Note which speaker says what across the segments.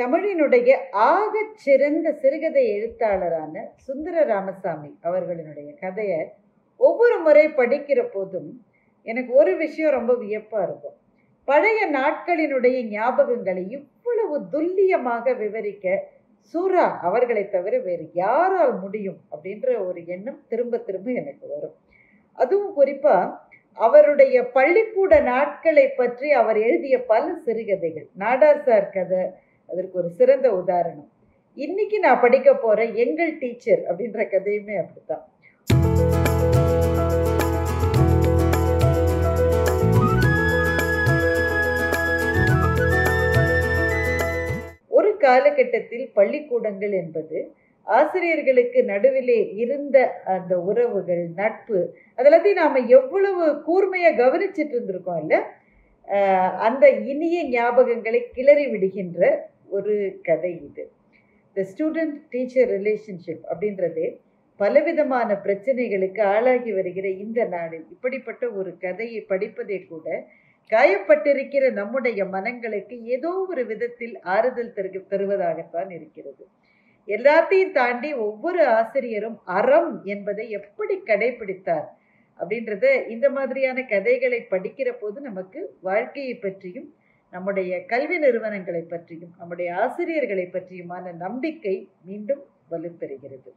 Speaker 1: தமிழினுடைய ஆகச் சிறந்த சிறுகதை எழுத்தாளரான சுந்தர ராமசாமி அவர்களினுடைய கதையை ஒவ்வொரு முறை படிக்கிற போதும் எனக்கு ஒரு விஷயம் ரொம்ப வியப்பா இருக்கும் பழைய நாட்களினுடைய ஞாபகங்களை இவ்வளவு துல்லியமாக விவரிக்க சூரா அவர்களை தவிர வேறு யாரால் முடியும் அப்படின்ற ஒரு எண்ணம் திரும்ப திரும்ப எனக்கு வரும் அதுவும் குறிப்பா அவருடைய பள்ளிக்கூட நாட்களை பற்றி அவர் எழுதிய பல சிறுகதைகள் நாடார் சார் கதை அதற்கு ஒரு சிறந்த உதாரணம் இன்னைக்கு நான் படிக்க போற எங்கள் டீச்சர் அப்படின்ற கதையுமே அப்படித்தான் ஒரு காலகட்டத்தில் பள்ளிக்கூடங்கள் என்பது ஆசிரியர்களுக்கு நடுவிலே இருந்த அந்த உறவுகள் நட்பு அதெல்லாத்தையும் நாம எவ்வளவு கூர்மையா கவனிச்சிட்டு இருந்திருக்கோம் இல்ல ஆஹ் அந்த இனிய ஞாபகங்களை கிளறி விடுகின்ற ஒரு கதை இது த ஸ்டூடெண்ட் டீச்சர் ரிலேஷன்ஷிப் அப்படின்றதே பலவிதமான பிரச்சனைகளுக்கு ஆளாகி வருகிற இந்த நாளில் இப்படிப்பட்ட ஒரு கதையை படிப்பதே கூட காயப்பட்டிருக்கிற நம்முடைய மனங்களுக்கு ஏதோ ஒரு விதத்தில் ஆறுதல் தரு தருவதாகத்தான் இருக்கிறது எல்லாத்தையும் தாண்டி ஒவ்வொரு ஆசிரியரும் அறம் என்பதை எப்படி கடைபிடித்தார் அப்படின்றத இந்த மாதிரியான கதைகளை படிக்கிற போது நமக்கு வாழ்க்கையை பற்றியும் நம்முடைய கல்வி நிறுவனங்களை பற்றியும் நம்முடைய ஆசிரியர்களை பற்றியுமான நம்பிக்கை மீண்டும் வலுப்பெறுகிறது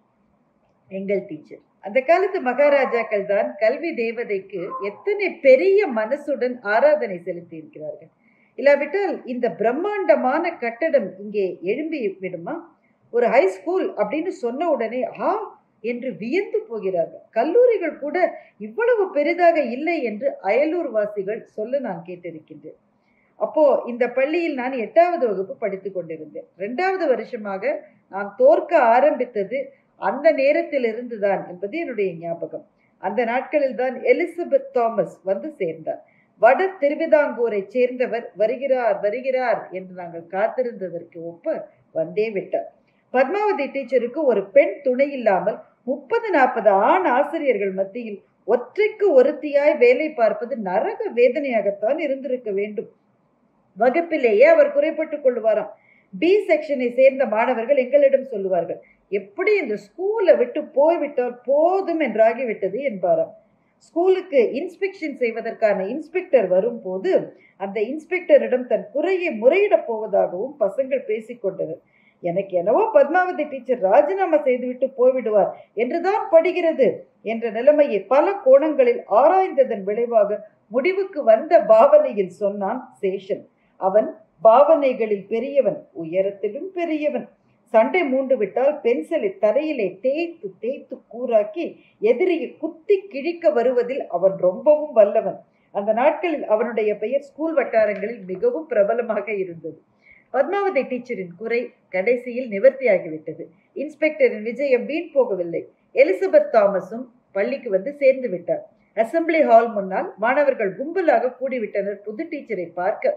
Speaker 1: எங்கள் டீச்சர் அந்த காலத்து மகாராஜாக்கள் தான் கல்வி தேவதைக்கு எத்தனை பெரிய மனசுடன் ஆராதனை செலுத்தி இருக்கிறார்கள் இல்லாவிட்டால் இந்த பிரம்மாண்டமான கட்டடம் இங்கே எழும்பி விடுமா ஒரு ஹை ஸ்கூல் அப்படின்னு சொன்ன உடனே ஆ என்று வியந்து போகிறார்கள் கல்லூரிகள் கூட இவ்வளவு பெரிதாக இல்லை என்று அயலூர் வாசிகள் சொல்ல நான் கேட்டிருக்கின்றேன் அப்போ இந்த பள்ளியில் நான் எட்டாவது வகுப்பு படித்து கொண்டிருந்தேன் ரெண்டாவது வருஷமாக நான் தோற்க ஆரம்பித்தது அந்த நேரத்திலிருந்து தான் என்பது என்னுடைய ஞாபகம் அந்த நாட்களில் தான் எலிசபெத் தாமஸ் வந்து சேர்ந்தார் வட திருவிதாங்கூரை சேர்ந்தவர் வருகிறார் வருகிறார் என்று நாங்கள் காத்திருந்ததற்கு ஒப்ப வந்தே விட்டார் பத்மாவதி டீச்சருக்கு ஒரு பெண் துணை இல்லாமல் முப்பது நாற்பது ஆண் ஆசிரியர்கள் மத்தியில் ஒற்றைக்கு ஒருத்தியாய் வேலை பார்ப்பது நரக வேதனையாகத்தான் இருந்திருக்க வேண்டும் வகுப்பிலேயே அவர் குறைப்பட்டுக் கொள்வாராம் பி செக்ஷனை சேர்ந்த மாணவர்கள் எங்களிடம் சொல்லுவார்கள் எப்படி இந்த ஸ்கூலை விட்டு போய்விட்டால் போதும் என்றாகிவிட்டது என்பாராம் ஸ்கூலுக்கு இன்ஸ்பெக்ஷன் செய்வதற்கான இன்ஸ்பெக்டர் வரும்போது அந்த இன்ஸ்பெக்டரிடம் தன் குறையை முறையிடப் போவதாகவும் பசங்கள் பேசிக்கொண்டனர் எனக்கு என்னவோ பத்மாவதி டீச்சர் ராஜினாமா செய்துவிட்டு போய்விடுவார் என்றுதான் படுகிறது என்ற நிலைமையை பல கோணங்களில் ஆராய்ந்ததன் விளைவாக முடிவுக்கு வந்த பாவனையில் சொன்னான் சேஷன் அவன் பாவனைகளில் பெரியவன் உயரத்திலும் பெரியவன் சண்டை மூண்டு விட்டால் பென்சிலை தரையிலே தேய்த்து தேய்த்து கூறாக்கி எதிரியை குத்தி கிழிக்க வருவதில் அவன் ரொம்பவும் வல்லவன் அந்த நாட்களில் அவனுடைய பெயர் ஸ்கூல் வட்டாரங்களில் மிகவும் பிரபலமாக இருந்தது பத்மாவதி டீச்சரின் குறை கடைசியில் நிவர்த்தியாகிவிட்டது இன்ஸ்பெக்டரின் விஜயம் வீண் போகவில்லை எலிசபெத் தாமஸும் பள்ளிக்கு வந்து சேர்ந்து விட்டார் அசம்பிளி ஹால் முன்னால் மாணவர்கள் கும்பலாக கூடிவிட்டனர் புது டீச்சரை பார்க்க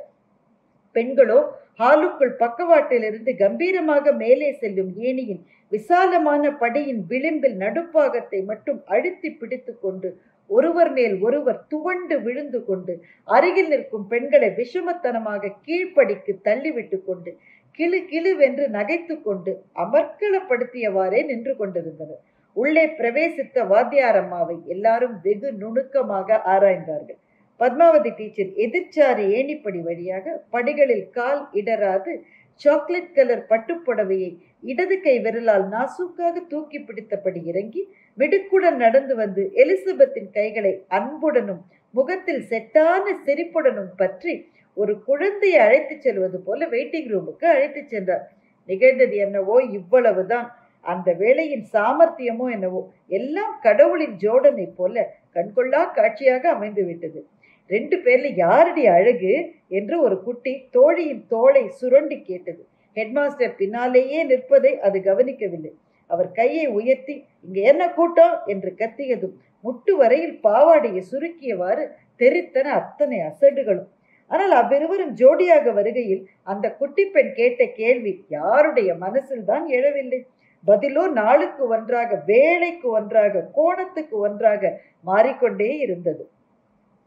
Speaker 1: பெண்களோ ஹாலுக்குள் பக்கவாட்டிலிருந்து கம்பீரமாக மேலே செல்லும் ஏணியின் விசாலமான படியின் விளிம்பில் நடுப்பாகத்தை மட்டும் அழுத்தி பிடித்து கொண்டு ஒருவர் மேல் ஒருவர் துவண்டு விழுந்து கொண்டு அருகில் நிற்கும் பெண்களை விஷமத்தனமாக கீழ்ப்படிக்கு தள்ளிவிட்டு கொண்டு கிளு கிளுவென்று நகைத்து கொண்டு அமர்க்களப்படுத்தியவாறே நின்று கொண்டிருந்தனர் உள்ளே பிரவேசித்த வாத்தியாரம்மாவை எல்லாரும் வெகு நுணுக்கமாக ஆராய்ந்தார்கள் பத்மாவதி டீச்சர் எதிர்ச்சாரி ஏணிப்படி வழியாக படிகளில் கால் இடராது சாக்லேட் கலர் பட்டுப்புடவையை இடது கை விரலால் நாசூக்காக தூக்கி பிடித்தபடி இறங்கி மிடுக்குடன் நடந்து வந்து எலிசபெத்தின் கைகளை அன்புடனும் முகத்தில் செட்டான சிரிப்புடனும் பற்றி ஒரு குழந்தையை அழைத்துச் செல்வது போல வெயிட்டிங் ரூமுக்கு அழைத்துச் சென்றார் நிகழ்ந்தது என்னவோ இவ்வளவுதான் அந்த வேளையின் சாமர்த்தியமோ என்னவோ எல்லாம் கடவுளின் ஜோடனை போல கண்கொள்ளா காட்சியாக அமைந்து விட்டது ரெண்டு பேர்ல யாருடைய அழகு என்று ஒரு குட்டி தோழியின் தோளை சுரண்டி கேட்டது ஹெட்மாஸ்டர் பின்னாலேயே நிற்பதை அது கவனிக்கவில்லை அவர் கையை உயர்த்தி இங்க என்ன கூட்டம் என்று கத்தியதும் முட்டு வரையில் பாவாடையை சுருக்கியவாறு தெரித்தன அத்தனை அசடுகளும் ஆனால் அவ்விருவரும் ஜோடியாக வருகையில் அந்த குட்டி பெண் கேட்ட கேள்வி யாருடைய மனசில் தான் எழவில்லை பதிலோ நாளுக்கு ஒன்றாக வேலைக்கு ஒன்றாக கோணத்துக்கு ஒன்றாக மாறிக்கொண்டே இருந்தது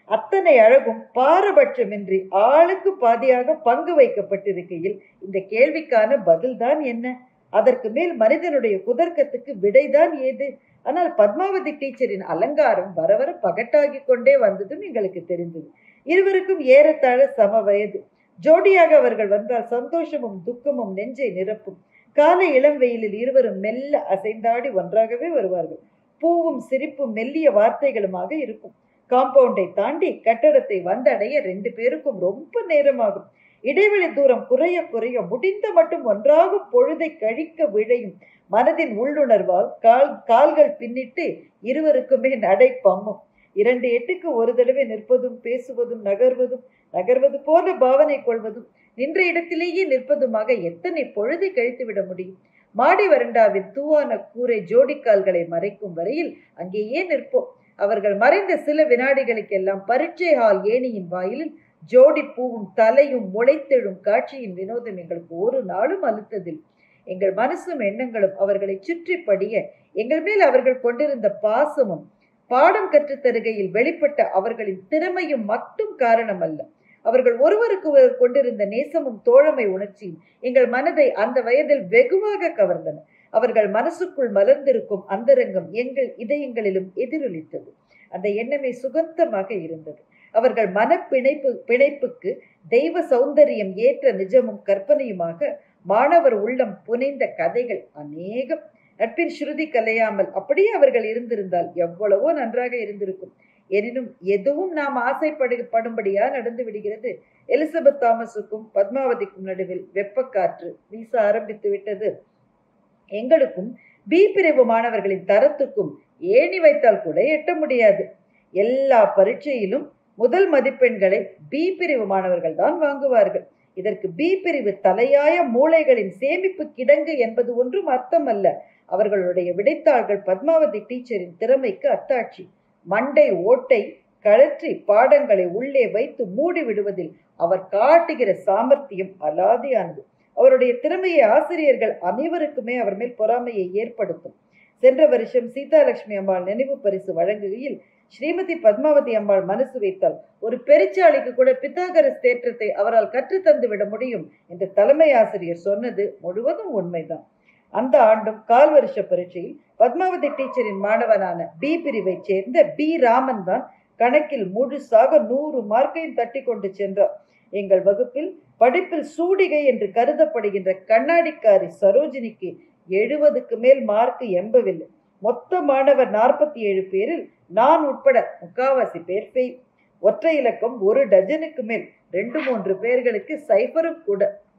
Speaker 1: அத்தனை அழகும் பாரபட்சமின்றி ஆளுக்கு பாதியாக பங்கு வைக்கப்பட்டிருக்கையில் இந்த கேள்விக்கான பதில்தான் என்ன அதற்கு மேல் மனிதனுடைய குதர்க்கத்துக்கு விடைதான் ஏது ஆனால் பத்மாவதி டீச்சரின் அலங்காரம் வர வர பகட்டாகி கொண்டே வந்ததும் எங்களுக்கு தெரிந்தது இருவருக்கும் ஏறத்தாழ சம வயது ஜோடியாக அவர்கள் வந்தால் சந்தோஷமும் துக்கமும் நெஞ்சை நிரப்பும் காலை இளம் வெயிலில் இருவரும் மெல்ல அசைந்தாடி ஒன்றாகவே வருவார்கள் பூவும் சிரிப்பும் மெல்லிய வார்த்தைகளுமாக இருக்கும் காம்பவுண்டை தாண்டி கட்டடத்தை வந்தடைய ரெண்டு பேருக்கும் ரொம்ப நேரமாகும் இடைவெளி தூரம் குறைய குறைய முடிந்த மட்டும் ஒன்றாக பொழுதை கழிக்க விழையும் மனதின் உள்ளுணர்வால் கால் கால்கள் பின்னிட்டு இருவருக்குமே நடை பம்மும் இரண்டு எட்டுக்கு ஒரு தடவை நிற்பதும் பேசுவதும் நகர்வதும் நகர்வது போல பாவனை கொள்வதும் நின்ற இடத்திலேயே நிற்பதுமாக எத்தனை பொழுதை கழித்து விட முடியும் மாடி வரண்டாவின் தூவான கூரை ஜோடிக்கால்களை மறைக்கும் வரையில் அங்கேயே நிற்போம் அவர்கள் மறைந்த சில வினாடிகளுக்கெல்லாம் பரீட்சை ஹால் ஏணியின் வாயிலில் ஜோடி பூவும் தலையும் முளைத்தெழும் காட்சியின் வினோதம் எங்களுக்கு ஒரு நாளும் அழுத்ததில் எங்கள் மனசும் எண்ணங்களும் அவர்களை சுற்றி படிய எங்கள் மேல் அவர்கள் கொண்டிருந்த பாசமும் பாடம் கற்றுத் தருகையில் வெளிப்பட்ட அவர்களின் திறமையும் மட்டும் காரணம் அல்ல அவர்கள் ஒருவருக்கு ஒருவர் கொண்டிருந்த நேசமும் தோழமை உணர்ச்சியும் எங்கள் மனதை அந்த வயதில் வெகுவாக கவர்ந்தன அவர்கள் மனசுக்குள் மலர்ந்திருக்கும் அந்தரங்கம் எங்கள் இதயங்களிலும் எதிரொலித்தது அந்த எண்ணமே சுகந்தமாக இருந்தது அவர்கள் மனப்பிணைப்பு பிணைப்புக்கு தெய்வ சௌந்தரியம் ஏற்ற நிஜமும் கற்பனையுமாக மாணவர் உள்ளம் புனைந்த கதைகள் அநேகம் நட்பின் ஸ்ருதி கலையாமல் அப்படியே அவர்கள் இருந்திருந்தால் எவ்வளவோ நன்றாக இருந்திருக்கும் எனினும் எதுவும் நாம் ஆசைப்படும்படியா நடந்து விடுகிறது எலிசபெத் தாமஸுக்கும் பத்மாவதிக்கும் நடுவில் வெப்பக்காற்று வீச ஆரம்பித்து விட்டது எங்களுக்கும் பி பிரிவு மாணவர்களின் தரத்துக்கும் ஏணி வைத்தால் கூட எட்ட முடியாது எல்லா பரீட்சையிலும் முதல் மதிப்பெண்களை பி பிரிவு மாணவர்கள் தான் வாங்குவார்கள் இதற்கு பி பிரிவு தலையாய மூளைகளின் சேமிப்பு கிடங்கு என்பது ஒன்றும் அர்த்தம் அல்ல அவர்களுடைய விடைத்தாள்கள் பத்மாவதி டீச்சரின் திறமைக்கு அத்தாட்சி மண்டை ஓட்டை கழற்றி பாடங்களை உள்ளே வைத்து மூடி விடுவதில் அவர் காட்டுகிற சாமர்த்தியம் அலாதியானது அவருடைய திறமையை ஆசிரியர்கள் அனைவருக்குமே அவர் மேல் பொறாமையை ஏற்படுத்தும் சென்ற வருஷம் சீதாலட்சுமி அம்மாள் நினைவு பரிசு வழங்குகையில் ஸ்ரீமதி பத்மாவதி அம்மாள் மனசு வைத்தால் ஒரு பெருச்சாளிக்கு கூட பித்தாகரஸ் தேற்றத்தை அவரால் கற்றுத்தந்து விட முடியும் என்று தலைமை ஆசிரியர் சொன்னது முழுவதும் உண்மைதான் அந்த ஆண்டும் கால் வருஷ பரீட்சையில் பத்மாவதி டீச்சரின் மாணவனான பி பிரிவை சேர்ந்த பி ராமன் தான் கணக்கில் முழுசாக நூறு மார்க்கையும் தட்டி கொண்டு சென்றார் எங்கள் வகுப்பில் படிப்பில் சூடிகை என்று கருதப்படுகின்ற கண்ணாடிக்காரி சரோஜினிக்கு எழுபதுக்கு மேல் மார்க் எம்பவில்லை மொத்த மாணவர் நாற்பத்தி ஏழு பேரில் நான் உட்பட முக்காவாசி பேர் பெய் ஒற்றை இலக்கம் ஒரு டஜனுக்கு மேல் ரெண்டு மூன்று பேர்களுக்கு சைபரும் கூட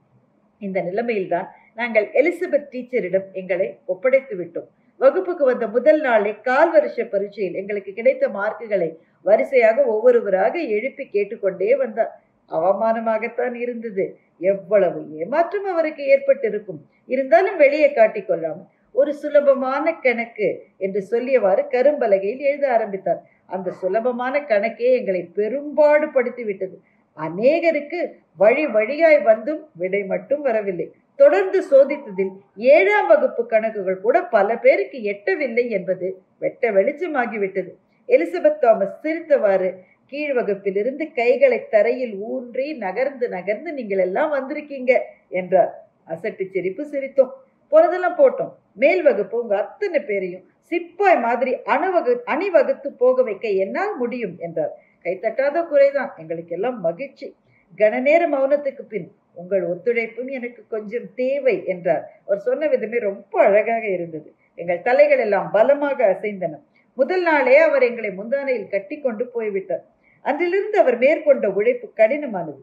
Speaker 1: இந்த நிலைமையில்தான் நாங்கள் எலிசபெத் டீச்சரிடம் எங்களை ஒப்படைத்து விட்டோம் வகுப்புக்கு வந்த முதல் நாளே கால் வருஷ பரீட்சையில் எங்களுக்கு கிடைத்த மார்க்குகளை வரிசையாக ஒவ்வொருவராக எழுப்பி கேட்டுக்கொண்டே வந்தார் அவமானமாகத்தான் இருந்தது எவ்வளவு ஏமாற்றம் அவருக்கு ஏற்பட்டிருக்கும் இருந்தாலும் வெளியே காட்டிக்கொள்ளாமல் ஒரு சுலபமான கணக்கு என்று சொல்லியவாறு கரும்பலகையில் எழுத ஆரம்பித்தார் அந்த சுலபமான கணக்கே எங்களை பெரும்பாடு படுத்தி விட்டது அநேகருக்கு வழி வழியாய் வந்தும் விடை மட்டும் வரவில்லை தொடர்ந்து சோதித்ததில் ஏழாம் வகுப்பு கணக்குகள் கூட பல பேருக்கு எட்டவில்லை என்பது வெட்ட வெளிச்சமாகிவிட்டது எலிசபெத் தாமஸ் சிரித்தவாறு கீழ் வகுப்பிலிருந்து கைகளை தரையில் ஊன்றி நகர்ந்து நகர்ந்து நீங்கள் எல்லாம் வந்திருக்கீங்க என்றார் அசட்டு சிரிப்பு சிரித்தோம் போனதெல்லாம் போட்டோம் மேல் வகுப்பு உங்க அத்தனை பேரையும் சிப்பாய் மாதிரி அணுவகு அணிவகுத்து போக வைக்க என்னால் முடியும் என்றார் கைத்தட்டாத குறைதான் எங்களுக்கு எல்லாம் மகிழ்ச்சி கனநேர மௌனத்துக்கு பின் உங்கள் ஒத்துழைப்பும் எனக்கு கொஞ்சம் தேவை என்றார் அவர் சொன்ன விதமே ரொம்ப அழகாக இருந்தது எங்கள் தலைகள் எல்லாம் பலமாக அசைந்தன முதல் நாளே அவர் எங்களை முந்தானையில் கட்டி கொண்டு போய்விட்டார் அன்றிலிருந்து அவர் மேற்கொண்ட உழைப்பு கடினமானது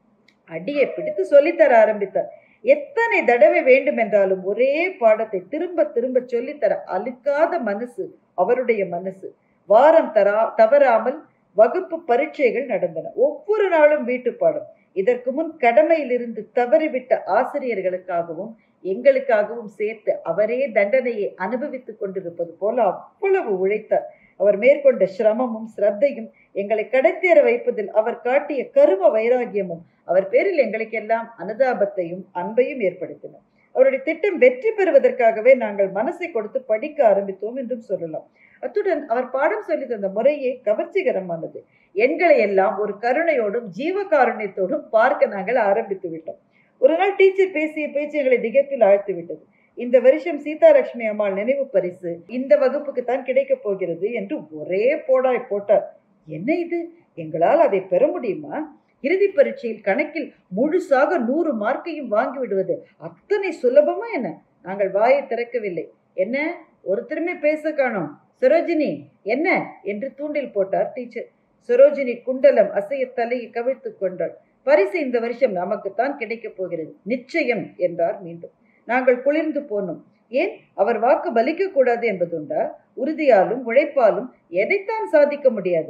Speaker 1: அடியை பிடித்து சொல்லித்தர ஆரம்பித்தார் எத்தனை தடவை வேண்டுமென்றாலும் ஒரே பாடத்தை திரும்ப திரும்ப சொல்லித்தர அழுக்காத மனசு அவருடைய மனசு வாரம் தரா தவறாமல் வகுப்பு பரீட்சைகள் நடந்தன ஒவ்வொரு நாளும் வீட்டு பாடம் இதற்கு முன் கடமையிலிருந்து தவறிவிட்ட ஆசிரியர்களுக்காகவும் எங்களுக்காகவும் சேர்த்து அவரே தண்டனையை அனுபவித்துக் கொண்டிருப்பது போல அவ்வளவு உழைத்தார் அவர் மேற்கொண்ட சிரமமும் சிரத்தையும் எங்களை கடைத்தேற வைப்பதில் அவர் காட்டிய கரும வைராகியமும் அவர் பேரில் எங்களுக்கெல்லாம் அனுதாபத்தையும் அன்பையும் ஏற்படுத்தின அவருடைய திட்டம் வெற்றி பெறுவதற்காகவே நாங்கள் மனசை கொடுத்து படிக்க ஆரம்பித்தோம் என்றும் சொல்லலாம் அத்துடன் அவர் பாடம் சொல்லி தந்த முறையே கவர்ச்சிகரமானது எண்களை எல்லாம் ஒரு கருணையோடும் ஜீவ காருண்யத்தோடும் பார்க்க நாங்கள் ஆரம்பித்து விட்டோம் ஒரு நாள் டீச்சர் பேசிய பேச்சு எங்களை திகைப்பில் ஆழ்த்து விட்டது இந்த வருஷம் சீதாலட்சுமி அம்மாள் நினைவு பரிசு இந்த வகுப்புக்கு தான் கிடைக்கப் போகிறது என்று ஒரே போடாய் போட்டார் என்ன இது எங்களால் அதை பெற முடியுமா இறுதி பரீட்சையில் கணக்கில் முழுசாக நூறு மார்க்கையும் வாங்கி விடுவது அத்தனை சுலபமா என்ன நாங்கள் வாயை திறக்கவில்லை என்ன ஒருத்தருமே பேச காணோம் சரோஜினி என்ன என்று தூண்டில் போட்டார் டீச்சர் சரோஜினி குண்டலம் அசைய தலையை கவிழ்த்து கொண்டாள் பரிசு இந்த வருஷம் நமக்குத்தான் கிடைக்கப் போகிறது நிச்சயம் என்றார் மீண்டும் நாங்கள் குளிர்ந்து போனோம் ஏன் அவர் வாக்கு பலிக்க கூடாது என்பதுண்டா உறுதியாலும் உழைப்பாலும் எதைத்தான் சாதிக்க முடியாது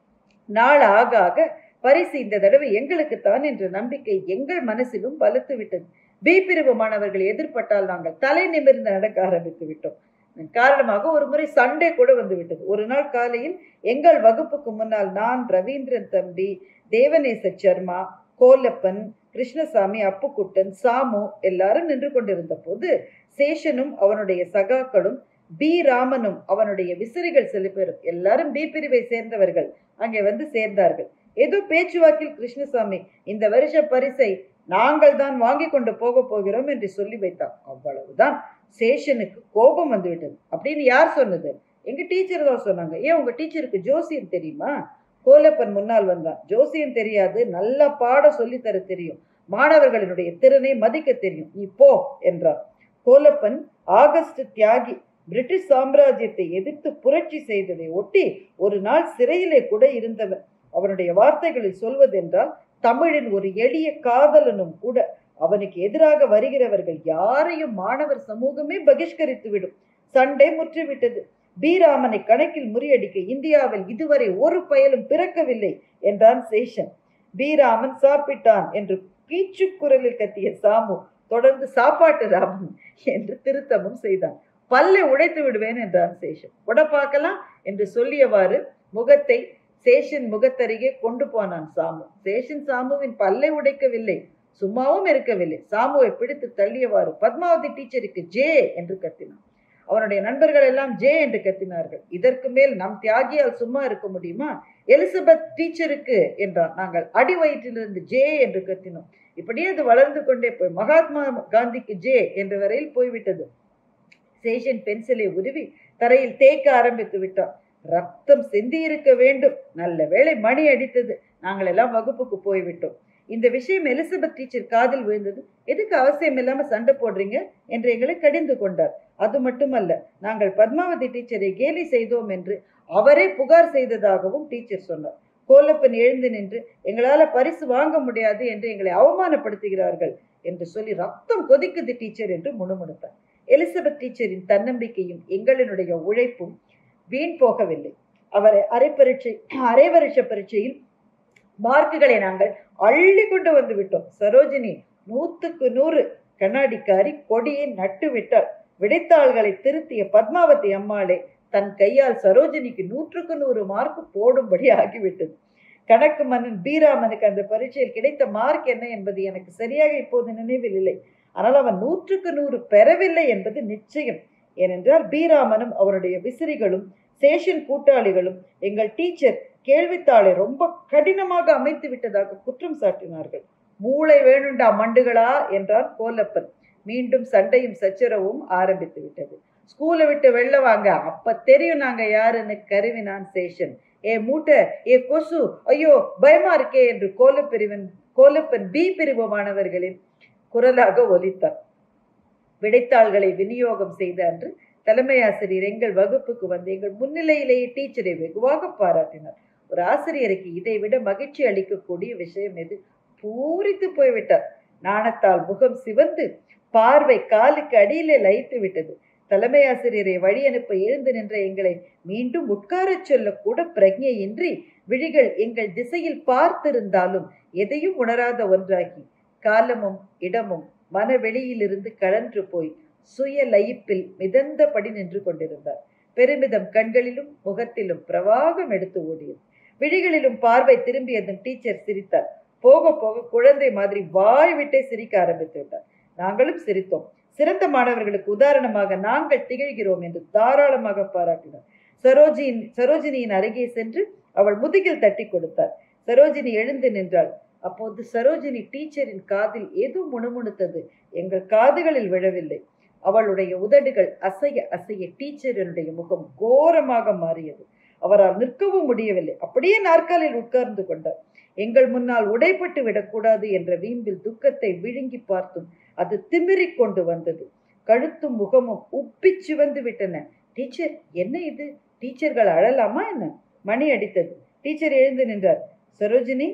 Speaker 1: நாள் ஆக ஆக பரிசு இந்த தடவை எங்களுக்குத்தான் என்ற நம்பிக்கை எங்கள் மனசிலும் பலத்து விட்டது பி பிரிவு மாணவர்கள் எதிர்பட்டால் நாங்கள் தலை நிமிர்ந்து நடக்க ஆரம்பித்து விட்டோம் இதன் காரணமாக ஒரு முறை சண்டே கூட வந்து விட்டது ஒரு நாள் காலையில் எங்கள் வகுப்புக்கு முன்னால் நான் ரவீந்திரன் தம்பி தேவநேச சர்மா கோலப்பன் கிருஷ்ணசாமி அப்புக்குட்டன் சாமு எல்லாரும் நின்று கொண்டிருந்த போது சேஷனும் அவனுடைய சகாக்களும் பி ராமனும் அவனுடைய விசிறிகள் சில பேரும் எல்லாரும் பி பிரிவை சேர்ந்தவர்கள் அங்கே வந்து சேர்ந்தார்கள் ஏதோ பேச்சுவாக்கில் கிருஷ்ணசாமி இந்த வருஷ பரிசை நாங்கள் தான் வாங்கி கொண்டு போக போகிறோம் என்று சொல்லி வைத்தான் அவ்வளவுதான் சேஷனுக்கு கோபம் வந்து விட்டது அப்படின்னு யார் சொன்னது எங்க டீச்சர் தான் சொன்னாங்க ஏன் உங்க டீச்சருக்கு ஜோசியம் தெரியுமா கோலப்பன் முன்னால் வந்தான் ஜோசியம் தெரியாது நல்லா பாட சொல்லி தர தெரியும் மாணவர்களினுடைய திறனை மதிக்க தெரியும் நீ போ என்றார் கோலப்பன் ஆகஸ்ட் தியாகி பிரிட்டிஷ் சாம்ராஜ்யத்தை எதிர்த்து புரட்சி செய்ததை ஒட்டி ஒரு நாள் சிறையிலே கூட இருந்தவன் அவனுடைய வார்த்தைகளில் சொல்வதென்றால் தமிழின் ஒரு எளிய காதலனும் கூட அவனுக்கு எதிராக வருகிறவர்கள் யாரையும் மாணவர் சமூகமே பகிஷ்கரித்து விடும் சண்டை முற்றிவிட்டது பீராமனை கணக்கில் முறியடிக்க இந்தியாவில் இதுவரை ஒரு பயலும் பிறக்கவில்லை என்றான் சேஷன் பீராமன் சாப்பிட்டான் என்று கீச்சுக்குரலில் கத்திய சாமு தொடர்ந்து சாப்பாட்டு ராமன் என்று திருத்தமும் செய்தான் பல்லை உடைத்து விடுவேன் என்றான் சேஷன் உட பார்க்கலாம் என்று சொல்லியவாறு முகத்தை சேஷன் முகத்தருகே கொண்டு போனான் சாமு சேஷன் சாமுவின் பல்லை உடைக்கவில்லை சும்மாவும் இருக்கவில்லை சாமுவை பிடித்து தள்ளியவாறு பத்மாவதி டீச்சருக்கு ஜே என்று கத்தினான் அவனுடைய நண்பர்கள் எல்லாம் ஜே என்று கத்தினார்கள் இதற்கு மேல் நம் தியாகியால் சும்மா இருக்க முடியுமா எலிசபெத் டீச்சருக்கு என்றான் நாங்கள் அடி வயிற்றிலிருந்து ஜே என்று கத்தினோம் இப்படியே அது வளர்ந்து கொண்டே போய் மகாத்மா காந்திக்கு ஜே என்ற வரையில் போய்விட்டது சேஷன் பென்சிலை உருவி தரையில் தேய்க்க ஆரம்பித்து விட்டான் ரத்தம் சிந்தி இருக்க வேண்டும் நல்ல வேளை மணி அடித்தது நாங்கள் எல்லாம் வகுப்புக்கு போய்விட்டோம் இந்த விஷயம் எலிசபெத் டீச்சர் காதில் விழுந்தது எதுக்கு அவசியம் இல்லாம சண்டை போடுறீங்க என்று எங்களை கடிந்து கொண்டார் அது மட்டுமல்ல நாங்கள் பத்மாவதி டீச்சரை கேலி செய்தோம் என்று அவரே புகார் செய்ததாகவும் டீச்சர் சொன்னார் கோலப்பன் எழுந்து நின்று எங்களால பரிசு வாங்க முடியாது என்று எங்களை அவமானப்படுத்துகிறார்கள் என்று சொல்லி ரத்தம் கொதிக்குது டீச்சர் என்று முணுமுணுத்தார் எலிசபெத் டீச்சரின் தன்னம்பிக்கையும் எங்களினுடைய உழைப்பும் வீண் போகவில்லை அவரை அரை பரீட்சை அரை வருஷ பரீட்சையில் மார்க்குகளை நாங்கள் அள்ளி கொண்டு வந்து விட்டோம் சரோஜினி நூத்துக்கு நூறு கண்ணாடிக்காரி கொடியை நட்டு விட்டாள் விடைத்தாள்களை திருத்திய பத்மாவதி அம்மாளே தன் கையால் சரோஜினிக்கு நூற்றுக்கு நூறு மார்க் போடும்படி ஆகிவிட்டது கணக்கு மன்னன் பீராமனுக்கு அந்த பரீட்சையில் கிடைத்த மார்க் என்ன என்பது எனக்கு சரியாக இப்போது நினைவில் இல்லை ஆனால் அவன் நூற்றுக்கு நூறு பெறவில்லை என்பது நிச்சயம் ஏனென்றால் பீராமனும் அவருடைய விசிறிகளும் சேஷன் கூட்டாளிகளும் எங்கள் டீச்சர் கேள்வித்தாளை ரொம்ப கடினமாக அமைத்து விட்டதாக குற்றம் சாட்டினார்கள் மூளை வேணுண்டா மண்டுகளா என்றான் கோலப்பன் மீண்டும் சண்டையும் சச்சரவும் ஆரம்பித்து விட்டது ஸ்கூலை விட்டு வெளில வாங்க அப்ப தெரியும் நாங்க யாருன்னு கருவினான் சேஷன் ஏ மூட்டை ஏ கொசு ஐயோ பயமா இருக்கே என்று கோலப்பிரிவன் கோலப்பன் பி பிரிவு மாணவர்களின் குரலாக ஒலித்தார் விடைத்தாள்களை விநியோகம் செய்த அன்று தலைமை ஆசிரியர் எங்கள் வகுப்புக்கு வந்து எங்கள் முன்னிலையிலேயே டீச்சரை வெகுவாக பாராட்டினார் ஒரு ஆசிரியருக்கு இதை விட மகிழ்ச்சி அளிக்கக்கூடிய விஷயம் எது பூரித்து போய்விட்டார் நாணத்தால் முகம் சிவந்து பார்வை காலுக்கு அடியிலே லயித்து விட்டது தலைமை ஆசிரியரை வழி அனுப்ப எழுந்து நின்ற எங்களை மீண்டும் உட்காரச் சொல்லக்கூட பிரஜையின்றி விழிகள் எங்கள் திசையில் பார்த்திருந்தாலும் எதையும் உணராத ஒன்றாகி காலமும் இடமும் மனவெளியிலிருந்து கழன்று போய் சுய லயிப்பில் மிதந்தபடி நின்று கொண்டிருந்தார் பெருமிதம் கண்களிலும் முகத்திலும் பிரவாகம் எடுத்து ஓடியது விழிகளிலும் பார்வை திரும்பியதும் டீச்சர் சிரித்தார் போக போக குழந்தை மாதிரி வாய் விட்டே சிரிக்க ஆரம்பித்து விட்டார் நாங்களும் சிரித்தோம் சிறந்த மாணவர்களுக்கு உதாரணமாக நாங்கள் திகழ்கிறோம் என்று தாராளமாக பாராட்டினார் சரோஜியின் சரோஜினியின் அருகே சென்று அவள் முதுகில் தட்டி கொடுத்தார் சரோஜினி எழுந்து நின்றாள் அப்போது சரோஜினி டீச்சரின் காதில் ஏதோ முணுமுணுத்தது எங்கள் காதுகளில் விழவில்லை அவளுடைய உதடுகள் அசைய அசைய டீச்சரனுடைய முகம் கோரமாக மாறியது அவரால் நிற்கவும் முடியவில்லை அப்படியே நாற்காலில் உட்கார்ந்து கொண்டார் எங்கள் முன்னால் உடைப்பட்டு விடக்கூடாது என்ற வீம்பில் துக்கத்தை விழுங்கி பார்த்தும் அது திமிரிக் கொண்டு வந்தது கழுத்தும் முகமும் உப்பி சிவந்து விட்டன டீச்சர் என்ன இது டீச்சர்கள் அழலாமா என்ன மணி அடித்தது டீச்சர் எழுந்து நின்றார் சரோஜினி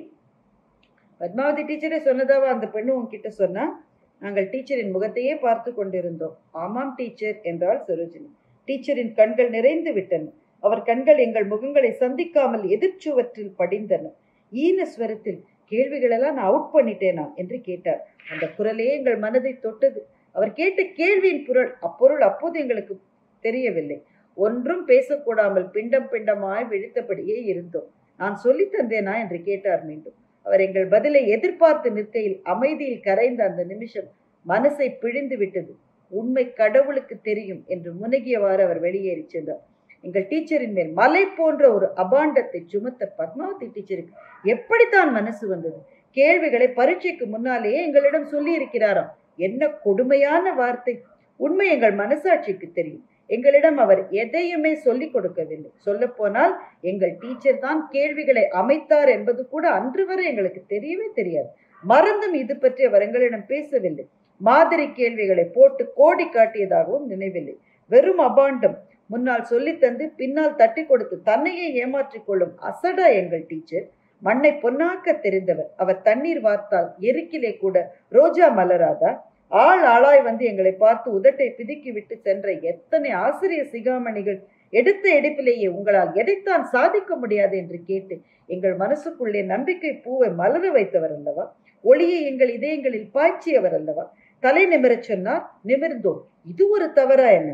Speaker 1: பத்மாவதி டீச்சரே சொன்னதாவா அந்த பெண்ணு உன்கிட்ட சொன்னா நாங்கள் டீச்சரின் முகத்தையே பார்த்து கொண்டிருந்தோம் ஆமாம் டீச்சர் என்றாள் சரோஜினி டீச்சரின் கண்கள் நிறைந்து விட்டன அவர் கண்கள் எங்கள் முகங்களை சந்திக்காமல் எதிர்ச்சுவற்றில் படிந்தன ஈனஸ்வரத்தில் கேள்விகளெல்லாம் நான் அவுட் பண்ணிட்டேனா என்று கேட்டார் அந்த குரலே எங்கள் மனதை தொட்டது அவர் கேட்ட கேள்வியின் பொருள் அப்பொருள் அப்போது எங்களுக்கு தெரியவில்லை ஒன்றும் பேசக்கூடாமல் பிண்டம் பிண்டமாய் விழித்தபடியே இருந்தோம் நான் சொல்லி தந்தேனா என்று கேட்டார் மீண்டும் அவர் எங்கள் பதிலை எதிர்பார்த்து நிற்கையில் அமைதியில் கரைந்த அந்த நிமிஷம் மனசை பிழிந்து விட்டது உண்மை கடவுளுக்கு தெரியும் என்று முனகியவாறு அவர் வெளியேறி சென்றார் எங்கள் டீச்சரின் மேல் மலை போன்ற ஒரு அபாண்டத்தை சுமத்த பத்மாவதி டீச்சருக்கு எப்படித்தான் மனசு வந்தது கேள்விகளை பரீட்சைக்கு முன்னாலேயே எங்களிடம் சொல்லி இருக்கிறாராம் என்ன கொடுமையான வார்த்தை உண்மை எங்கள் மனசாட்சிக்கு தெரியும் எங்களிடம் அவர் எதையுமே சொல்லிக் கொடுக்கவில்லை சொல்ல போனால் எங்கள் டீச்சர் தான் கேள்விகளை அமைத்தார் என்பது கூட அன்று வரை எங்களுக்கு தெரியவே தெரியாது மறந்தும் இது பற்றி அவர் எங்களிடம் பேசவில்லை மாதிரி கேள்விகளை போட்டு கோடி காட்டியதாகவும் நினைவில்லை வெறும் அபாண்டம் முன்னால் சொல்லித்தந்து பின்னால் தட்டி கொடுத்து தன்னையே ஏமாற்றிக் கொள்ளும் அசடா எங்கள் டீச்சர் மண்ணை பொன்னாக்க தெரிந்தவர் அவர் தண்ணீர் வார்த்தால் எருக்கிலே கூட ரோஜா மலராதா ஆள் ஆளாய் வந்து எங்களை பார்த்து உதட்டை பிதுக்கி விட்டு சென்ற எத்தனை ஆசிரியர் சிகாமணிகள் எடுத்த எடுப்பிலேயே உங்களால் எதைத்தான் சாதிக்க முடியாது என்று கேட்டு எங்கள் மனசுக்குள்ளே நம்பிக்கை பூவை மலர வைத்தவர் அல்லவா ஒளியை எங்கள் இதயங்களில் பாய்ச்சியவர் அல்லவா தலை நிமிரச் சொன்னார் நிமிர்ந்தோம் இது ஒரு தவறா என்ன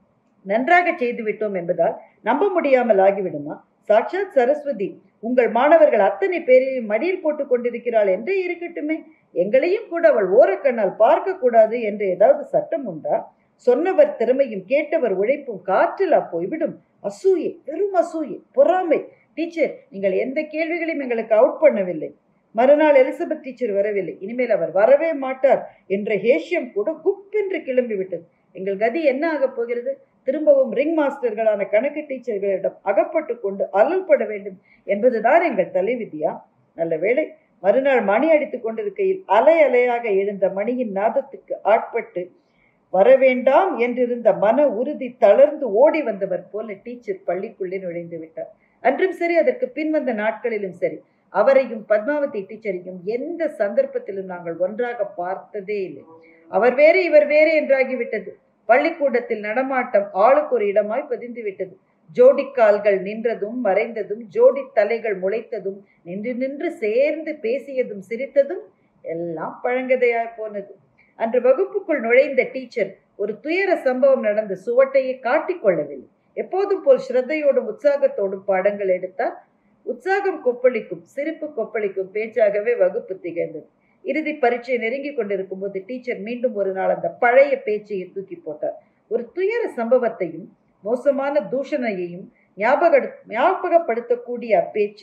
Speaker 1: நன்றாக செய்து விட்டோம் என்பதால் நம்ப முடியாமல் ஆகிவிடுமா சாட்சாத் சரஸ்வதி உங்கள் மாணவர்கள் அத்தனை பேரையும் மடியில் போட்டுக் கொண்டிருக்கிறாள் என்றே இருக்கட்டுமே எங்களையும் கூட அவள் ஓரக்கண்ணால் பார்க்க கூடாது என்று ஏதாவது சட்டம் உண்டா சொன்னவர் திறமையும் கேட்டவர் உழைப்பும் காற்றிலா போய்விடும் அசூயை வெறும் அசூயை பொறாமை டீச்சர் நீங்கள் எந்த கேள்விகளையும் எங்களுக்கு அவுட் பண்ணவில்லை மறுநாள் எலிசபெத் டீச்சர் வரவில்லை இனிமேல் அவர் வரவே மாட்டார் என்ற ஹேஷியம் கூட குப்பென்று கிளம்பி விட்டது எங்கள் கதி என்ன ஆகப் போகிறது திரும்பவும் ரிங் மாஸ்டர்களான கணக்கு டீச்சர்களிடம் அகப்பட்டு கொண்டு அல்லல்பட வேண்டும் என்பதுதான் எங்கள் தலைவிதியா நல்ல வேளை மறுநாள் மணி அடித்துக் கொண்டிருக்கையில் அலை அலையாக எழுந்த மணியின் நாதத்துக்கு ஆட்பட்டு வரவேண்டாம் என்றிருந்த மன உறுதி தளர்ந்து ஓடி வந்தவர் போல டீச்சர் பள்ளிக்குள்ளே நுழைந்து விட்டார் அன்றும் சரி அதற்கு பின் வந்த நாட்களிலும் சரி அவரையும் பத்மாவதி டீச்சரையும் எந்த சந்தர்ப்பத்திலும் நாங்கள் ஒன்றாக பார்த்ததே இல்லை அவர் வேறு இவர் வேறு என்றாகிவிட்டது பள்ளிக்கூடத்தில் நடமாட்டம் ஆளுக்கு ஒரு இடமாய் பதிந்து விட்டது ஜோடி கால்கள் நின்றதும் மறைந்ததும் ஜோடி தலைகள் முளைத்ததும் நின்று நின்று சேர்ந்து பேசியதும் சிரித்ததும் எல்லாம் பழங்கதையாய் போனது அன்று வகுப்புக்குள் நுழைந்த டீச்சர் ஒரு துயர சம்பவம் நடந்த சுவட்டையை காட்டிக்கொள்ளவில்லை எப்போதும் போல் ஸ்ரத்தையோடும் உற்சாகத்தோடும் பாடங்கள் எடுத்தார் உற்சாகம் கொப்பளிக்கும் சிரிப்பு கொப்பளிக்கும் பேச்சாகவே வகுப்பு திகழ்ந்தது இறுதி பரீட்சை நெருங்கி கொண்டிருக்கும் போது டீச்சர் மீண்டும் ஒரு நாள் அந்த பழைய பேச்சையை தூக்கி போட்டார் ஒரு துயர சம்பவத்தையும் மோசமான தூஷணையையும் ஞாபக ஞாபகப்படுத்தக்கூடிய அப்பேச்சு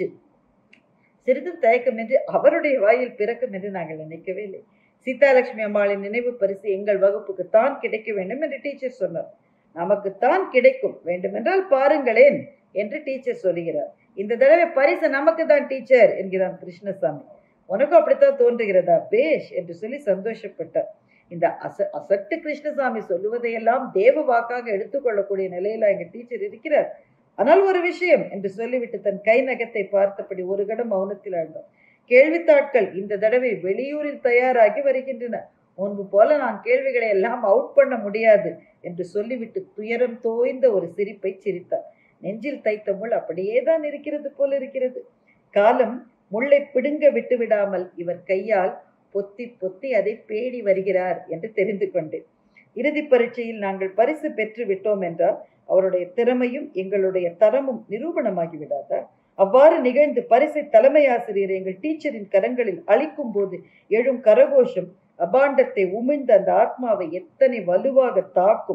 Speaker 1: சிறிதும் தயக்கமின்றி அவருடைய வாயில் பிறக்கும் என்று நாங்கள் நினைக்கவே இல்லை சீதாலட்சுமி அம்மாளின் நினைவு பரிசு எங்கள் வகுப்புக்கு தான் கிடைக்க வேண்டும் என்று டீச்சர் சொன்னார் நமக்கு தான் கிடைக்கும் வேண்டுமென்றால் பாருங்களேன் என்று டீச்சர் சொல்லுகிறார் இந்த தடவை பரிசு நமக்கு தான் டீச்சர் என்கிறான் கிருஷ்ணசாமி உனக்கும் அப்படித்தான் தோன்றுகிறதா பேஷ் என்று சொல்லி சந்தோஷப்பட்டார் இந்த அச அசட்டு கிருஷ்ணசாமி சொல்லுவதையெல்லாம் தேவ வாக்காக எடுத்துக்கொள்ளக்கூடிய நிலையில எங்க டீச்சர் இருக்கிறார் ஆனால் ஒரு விஷயம் என்று சொல்லிவிட்டு தன் கை நகத்தை பார்த்தபடி ஒரு கடம் மௌனத்தில் ஆழ்ந்தார் கேள்வித்தாட்கள் இந்த தடவை வெளியூரில் தயாராகி வருகின்றன முன்பு போல நான் கேள்விகளை எல்லாம் அவுட் பண்ண முடியாது என்று சொல்லிவிட்டு துயரம் தோய்ந்த ஒரு சிரிப்பை சிரித்தார் நெஞ்சில் தைத்த முள் அப்படியே தான் இருக்கிறது போல இருக்கிறது காலம் முள்ளை பிடுங்க விட்டு விடாமல் இவர் கையால் பொத்தி பொத்தி அதை பேடி வருகிறார் என்று தெரிந்து கொண்டேன் இறுதி பரீட்சையில் நாங்கள் பரிசு பெற்று விட்டோம் என்றால் அவருடைய திறமையும் எங்களுடைய தரமும் நிரூபணமாகி விடாதா அவ்வாறு நிகழ்ந்து பரிசை தலைமை ஆசிரியர் எங்கள் டீச்சரின் கரங்களில் அளிக்கும் போது எழும் கரகோஷம் அபாண்டத்தை உமிழ்ந்த அந்த ஆத்மாவை எத்தனை வலுவாக தாக்கும்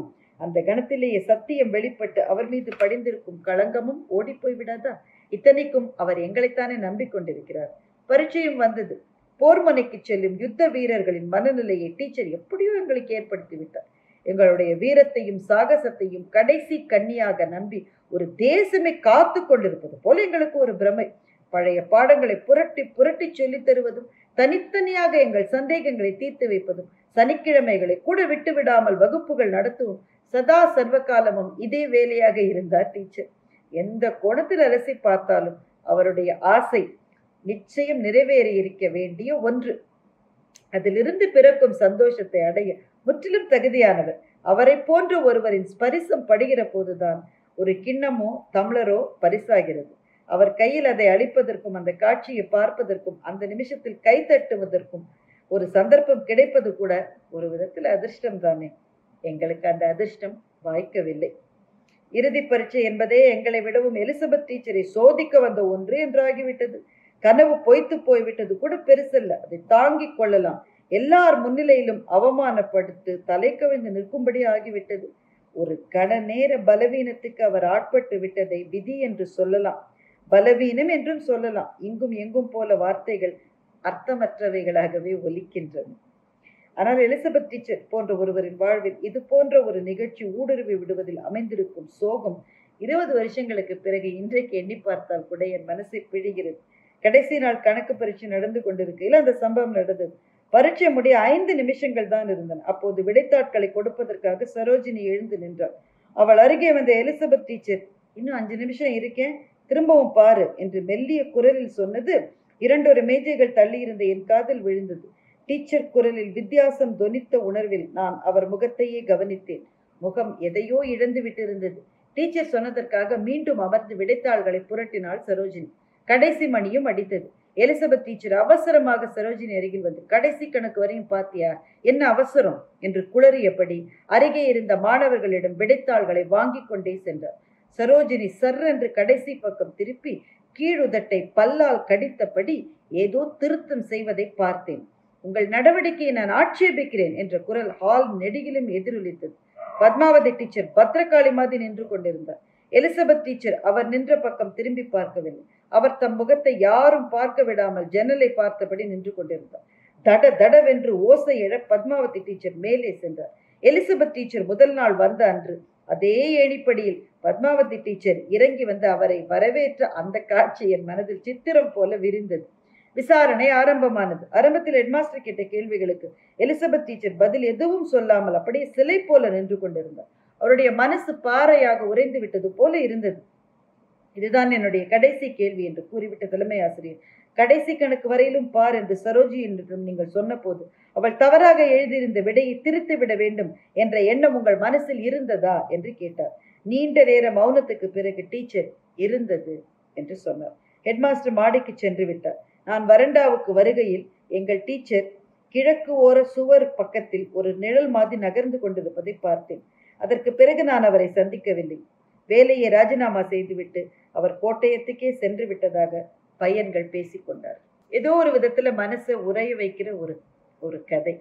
Speaker 1: அந்த கணத்திலேயே சத்தியம் வெளிப்பட்டு அவர் மீது படிந்திருக்கும் களங்கமும் ஓடி போய் விடாதா இத்தனைக்கும் அவர் எங்களைத்தானே நம்பிக்கொண்டிருக்கிறார் பரீட்சையும் வந்தது போர்மனைக்கு செல்லும் யுத்த வீரர்களின் மனநிலையை டீச்சர் எப்படியோ எங்களுக்கு ஏற்படுத்தி விட்டார் எங்களுடைய வீரத்தையும் சாகசத்தையும் கடைசி கண்ணியாக நம்பி ஒரு தேசமே காத்து கொண்டிருப்பது போல எங்களுக்கு ஒரு பிரமை பழைய பாடங்களை புரட்டி புரட்டி சொல்லித் தருவதும் தனித்தனியாக எங்கள் சந்தேகங்களை தீர்த்து வைப்பதும் சனிக்கிழமைகளை கூட விட்டு விடாமல் வகுப்புகள் நடத்தும் சதா சர்வகாலமும் இதே வேலையாக இருந்தார் டீச்சர் எந்த கோணத்தில் அலசி பார்த்தாலும் அவருடைய ஆசை நிச்சயம் நிறைவேறி இருக்க வேண்டிய ஒன்று அதிலிருந்து பிறக்கும் சந்தோஷத்தை அடைய முற்றிலும் தகுதியானவர் அவரை போன்ற ஒருவரின் ஸ்பரிசம் படுகிற போதுதான் ஒரு கிண்ணமோ தம்ளரோ பரிசாகிறது அவர் கையில் அதை அளிப்பதற்கும் அந்த காட்சியை பார்ப்பதற்கும் அந்த நிமிஷத்தில் கை தட்டுவதற்கும் ஒரு சந்தர்ப்பம் கிடைப்பது கூட ஒரு விதத்தில் அதிர்ஷ்டம் தானே எங்களுக்கு அந்த அதிர்ஷ்டம் வாய்க்கவில்லை இறுதி பரீட்சை என்பதே எங்களை விடவும் எலிசபெத் டீச்சரை சோதிக்க வந்த ஒன்று என்றாகிவிட்டது கனவு பொய்த்து போய்விட்டது கூட பெருசல்ல அதை தாங்கிக் கொள்ளலாம் எல்லார் முன்னிலையிலும் அவமானப்படுத்து தலை கவிழ்ந்து நிற்கும்படி ஆகிவிட்டது ஒரு கண நேர பலவீனத்துக்கு அவர் ஆட்பட்டு விட்டதை விதி என்று சொல்லலாம் பலவீனம் என்றும் சொல்லலாம் இங்கும் எங்கும் போல வார்த்தைகள் அர்த்தமற்றவைகளாகவே ஒலிக்கின்றன ஆனால் எலிசபெத் டீச்சர் போன்ற ஒருவரின் வாழ்வில் இது போன்ற ஒரு நிகழ்ச்சி ஊடுருவி விடுவதில் அமைந்திருக்கும் சோகம் இருபது வருஷங்களுக்கு பிறகு இன்றைக்கு எண்ணி பார்த்தால் கூட என் மனசை பிழிகிறது கடைசி நாள் கணக்கு பரீட்சை நடந்து கொண்டிருக்கையில் அந்த சம்பவம் நடந்தது பரீட்சை முடிய ஐந்து நிமிஷங்கள் தான் இருந்தன அப்போது விடைத்தாட்களை கொடுப்பதற்காக சரோஜினி எழுந்து நின்றாள் அவள் அருகே வந்த எலிசபெத் டீச்சர் இன்னும் அஞ்சு நிமிஷம் இருக்கேன் திரும்பவும் பாரு என்று மெல்லிய குரலில் சொன்னது இரண்டொரு மேஜைகள் தள்ளி இருந்த என் காதில் விழுந்தது டீச்சர் குரலில் வித்தியாசம் தொனித்த உணர்வில் நான் அவர் முகத்தையே கவனித்தேன் முகம் எதையோ இழந்து விட்டிருந்தது டீச்சர் சொன்னதற்காக மீண்டும் அமர்ந்து விடைத்தாள்களை புரட்டினாள் சரோஜினி கடைசி மணியும் அடித்தது எலிசபெத் டீச்சர் அவசரமாக சரோஜினி அருகில் வந்து கடைசி கணக்கு வரையும் பாத்தியா என்ன அவசரம் என்று குளறியபடி அருகே இருந்த மாணவர்களிடம் விடைத்தாள்களை வாங்கி கொண்டே சென்றார் சரோஜினி சர்ரென்று கடைசி பக்கம் திருப்பி கீழுதட்டை பல்லால் கடித்தபடி ஏதோ திருத்தம் செய்வதை பார்த்தேன் உங்கள் நடவடிக்கையை நான் ஆட்சேபிக்கிறேன் என்ற குரல் ஹால் நெடுகிலும் எதிரொலித்தது பத்மாவதி டீச்சர் பத்திரகாளி மாதிரி நின்று கொண்டிருந்தார் எலிசபெத் டீச்சர் அவர் நின்ற பக்கம் திரும்பி பார்க்கவில்லை அவர் தம் முகத்தை யாரும் பார்க்க விடாமல் ஜன்னலை பார்த்தபடி நின்று கொண்டிருந்தார் தட தடவென்று ஓசை எழ பத்மாவதி டீச்சர் மேலே சென்றார் எலிசபெத் டீச்சர் முதல் நாள் வந்த அன்று அதே ஏணிப்படியில் பத்மாவதி டீச்சர் இறங்கி வந்து அவரை வரவேற்ற அந்த காட்சி என் மனதில் சித்திரம் போல விரிந்தது விசாரணை ஆரம்பமானது ஆரம்பத்தில் ஹெட்மாஸ்டர் கேட்ட கேள்விகளுக்கு எலிசபெத் டீச்சர் பதில் எதுவும் சொல்லாமல் அப்படியே சிலை போல நின்று கொண்டிருந்தார் அவருடைய மனசு பாறையாக உறைந்து விட்டது போல இருந்தது இதுதான் என்னுடைய கடைசி கேள்வி என்று கூறிவிட்ட தலைமை ஆசிரியர் கடைசி கணக்கு வரையிலும் பார் என்று சரோஜி என்றும் நீங்கள் சொன்னபோது அவள் தவறாக எழுதியிருந்த விடையை திருத்தி விட வேண்டும் என்ற எண்ணம் உங்கள் மனசில் இருந்ததா என்று கேட்டார் நீண்ட நேர மௌனத்துக்கு பிறகு டீச்சர் இருந்தது என்று சொன்னார் ஹெட்மாஸ்டர் மாடிக்கு சென்று விட்டார் நான் வரண்டாவுக்கு வருகையில் எங்கள் டீச்சர் கிழக்கு ஓர சுவர் பக்கத்தில் ஒரு நிழல் மாதிரி நகர்ந்து கொண்டிருப்பதை பார்த்தேன் அதற்கு பிறகு நான் அவரை சந்திக்கவில்லை வேலையை ராஜினாமா செய்துவிட்டு அவர் கோட்டயத்துக்கே சென்று விட்டதாக பையன்கள் பேசிக்கொண்டார் ஏதோ ஒரு விதத்துல மனசை உரைய வைக்கிற ஒரு ஒரு கதை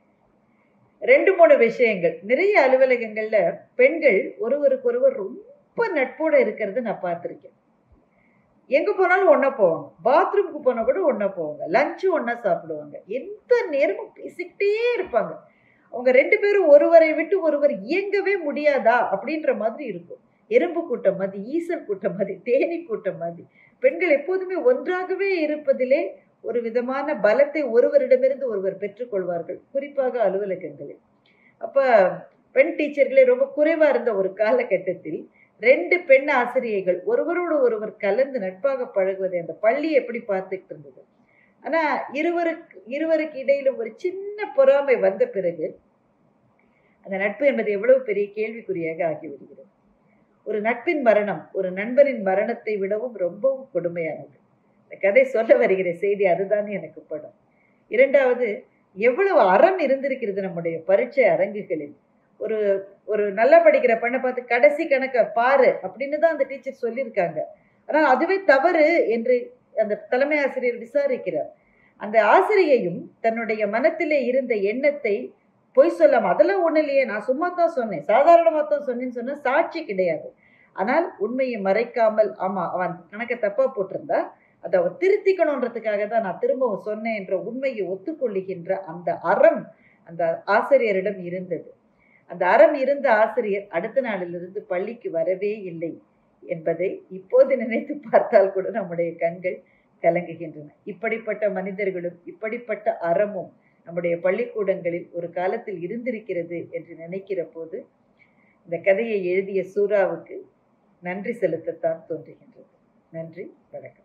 Speaker 1: ரெண்டு மூணு விஷயங்கள் நிறைய அலுவலகங்கள்ல பெண்கள் ஒருவருக்கொருவர் ரொம்ப நட்போட இருக்கிறத நான் பார்த்துருக்கேன் எங்க போனாலும் ஒண்ணா போவாங்க பாத்ரூமுக்கு போனா கூட ஒண்ணா போவாங்க லஞ்சு ஒண்ணா சாப்பிடுவாங்க எந்த நேரமும் பேசிக்கிட்டே இருப்பாங்க அவங்க ரெண்டு பேரும் ஒருவரை விட்டு ஒருவர் இயங்கவே முடியாதா அப்படின்ற மாதிரி இருக்கும் எறும்பு கூட்டம் மாதிரி ஈசல் கூட்டம் மாதிரி தேனி கூட்டம் மாதிரி பெண்கள் எப்போதுமே ஒன்றாகவே இருப்பதிலே ஒரு விதமான பலத்தை ஒருவரிடமிருந்து ஒருவர் பெற்றுக்கொள்வார்கள் குறிப்பாக அலுவலகங்களில் அப்ப பெண் டீச்சர்களே ரொம்ப குறைவா இருந்த ஒரு காலகட்டத்தில் ரெண்டு பெண் ஆசிரியைகள் ஒருவரோடு ஒருவர் கலந்து நட்பாக பழகுவதை அந்த பள்ளி எப்படி பார்த்துக்கிட்டு இருந்தது ஆனா இருவருக்கு இருவருக்கு இடையிலும் ஒரு சின்ன பொறாமை வந்த பிறகு அந்த நட்பு என்பது எவ்வளவு பெரிய கேள்விக்குறியாக ஆகிவிடுகிறது ஒரு நட்பின் மரணம் ஒரு நண்பரின் மரணத்தை விடவும் ரொம்பவும் கொடுமையானது இந்த கதை சொல்ல வருகிற செய்தி அதுதான் எனக்கு படம் இரண்டாவது எவ்வளவு அறம் இருந்திருக்கிறது நம்முடைய பரீட்சை அரங்குகளில் ஒரு ஒரு நல்லா படிக்கிற பெண்ணை பார்த்து கடைசி கணக்க பாரு அப்படின்னு தான் அந்த டீச்சர் சொல்லியிருக்காங்க ஆனால் அதுவே தவறு என்று அந்த தலைமை ஆசிரியர் விசாரிக்கிறார் அந்த ஆசிரியையும் தன்னுடைய மனத்திலே இருந்த எண்ணத்தை பொய் சொல்லாம அதெல்லாம் ஒண்ணு இல்லையே நான் சும்மா தான் சொன்னேன் சாதாரணமா தான் சொன்னேன்னு சொன்னா சாட்சி கிடையாது ஆனால் உண்மையை மறைக்காமல் ஆமா அவன் கணக்கை தப்பா போட்டிருந்தா அதை அவன் திருத்திக்கணுன்றதுக்காக தான் நான் திரும்பவும் சொன்னேன் என்ற உண்மையை ஒத்துக்கொள்ளுகின்ற அந்த அறம் அந்த ஆசிரியரிடம் இருந்தது அந்த அறம் இருந்த ஆசிரியர் அடுத்த நாளிலிருந்து பள்ளிக்கு வரவே இல்லை என்பதை இப்போது நினைத்து பார்த்தால் கூட நம்முடைய கண்கள் கலங்குகின்றன இப்படிப்பட்ட மனிதர்களும் இப்படிப்பட்ட அறமும் நம்முடைய பள்ளிக்கூடங்களில் ஒரு காலத்தில் இருந்திருக்கிறது என்று நினைக்கிற போது இந்த கதையை எழுதிய சூராவுக்கு நன்றி செலுத்தத்தான் தோன்றுகின்றது நன்றி வணக்கம்